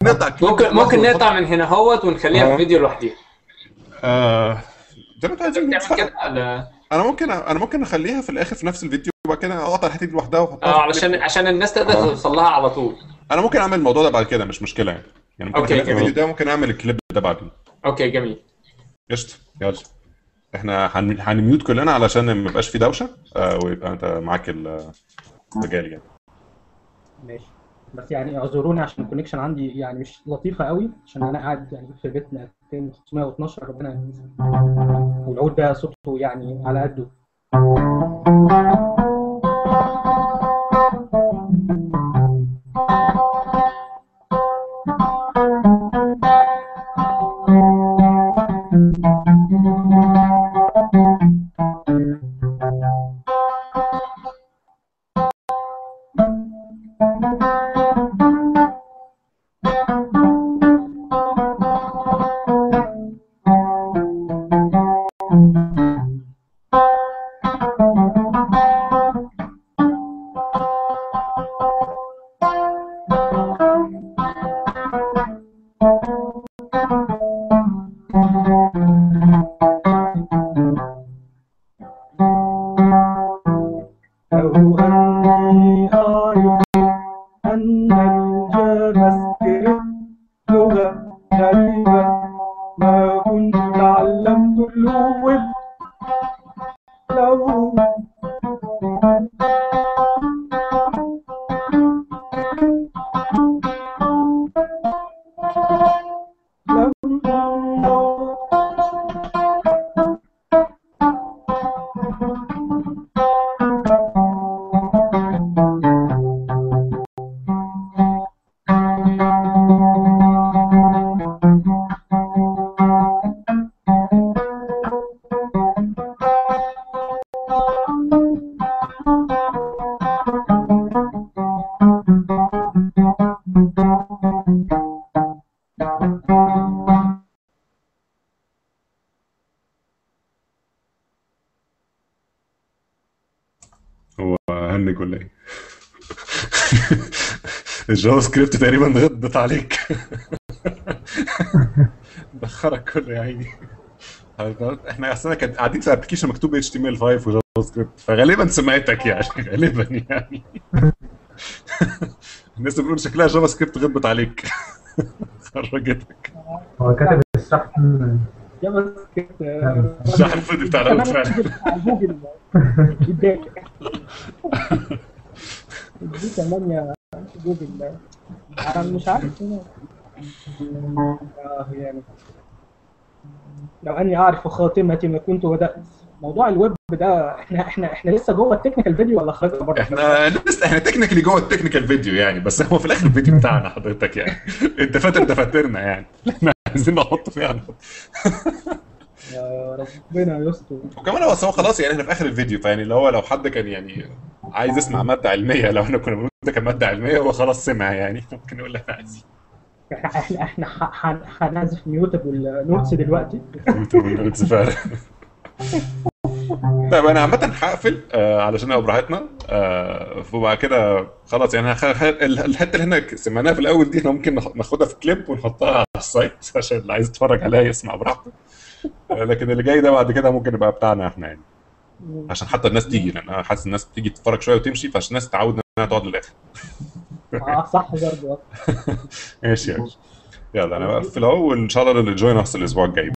نقطع الكليب ممكن لوحده ممكن ونحط- نقطع من هنا هوت ونخليها آه. في فيديو لوحديها آه زي ما انتوا عايزين تعمل مش فارقة. كده ولا انا ممكن انا ممكن اخليها في الاخر في نفس الفيديو وبعد كده اقطع الحته دي لوحدها واحطها اه في علشان الكليب. عشان الناس تقدر توصل لها على طول انا ممكن اعمل الموضوع ده بعد كده مش مشكله يعني يعني ممكن أوكي، اخليها في جميل. الفيديو ده ممكن اعمل الكليب ده بعدين اوكي جميل قشطه يلا احنا هن- هنميوت كلنا علشان ما يبقاش في دوشه آه ويبقى انت معاك ال- المجال يعني ماشي بس يعني اعذروني عشان الكونكشن عندي يعني مش لطيفه قوي عشان انا قاعد يعني في بيتنا 2512 ربنا يهديك. والعود ده صوته يعني على قده لو أني أعرف أن الجافا سكريبت لغة غريبة ما كنت تعلمت اللغة لو لو هو هنج ولا ايه؟ الجافا سكريبت تقريبا غضت عليك دخرك كله يا عيني احنا اصلا كان قاعدين في ابلكيشن مكتوب HTML5 وجافا سكريبت فغالبا سمعتك يعني غالبا يعني الناس بتقول شكلها جافا سكريبت غضت عليك خرجتك هو كاتب الشرح جافا سكريبت الشرح الفاضي بتاع الأول فعلا. جوجل اداك دي كمان يا جوجل انا مش عارف هنا آه يعني لو اني اعرف خاتمتي ما كنت بدات موضوع الويب ده احنا احنا احنا لسه جوه التكنيكال فيديو ولا خرجنا بره احنا لسه احنا تكنيكالي جوه التكنيكال فيديو يعني بس هو في الاخر الفيديو بتاعنا حضرتك يعني انت فاتر دفاترنا يعني احنا عايزين نحط فيها نحط يا ربنا يستر وكمان هو أصل هو خلاص يعني احنا في اخر الفيديو فيعني اللي هو لو حد كان يعني عايز يسمع ماده علميه لو احنا كنا بنقول ده كان ماده علميه هو خلاص سمع يعني ممكن يقول اللي احنا عايزين احنا احنا احنا ح- ح- هنعزف ميوتابل نوتس دلوقتي فعلا طيب انا عامه هقفل آه علشان نبقى براحتنا آه وبعد كده خلاص يعني هخ- خ- ال- الحته اللي احنا سمعناها في الاول دي احنا ممكن ناخ- ناخدها في كليب ونحطها على السايت عشان اللي عايز يتفرج عليها يسمع براحته آه لكن اللي جاي ده بعد كده ممكن يبقى بتاعنا احنا يعني عشان حتى الناس تيجي لان انا حاسس الناس بتيجي تتفرج شويه وتمشي فعشان الناس تتعود انها تقعد للاخر اه صح برضه ماشي يا باشا. يلا انا بقفل اهو وان شاء الله اللي جوين اس الاسبوع الجاي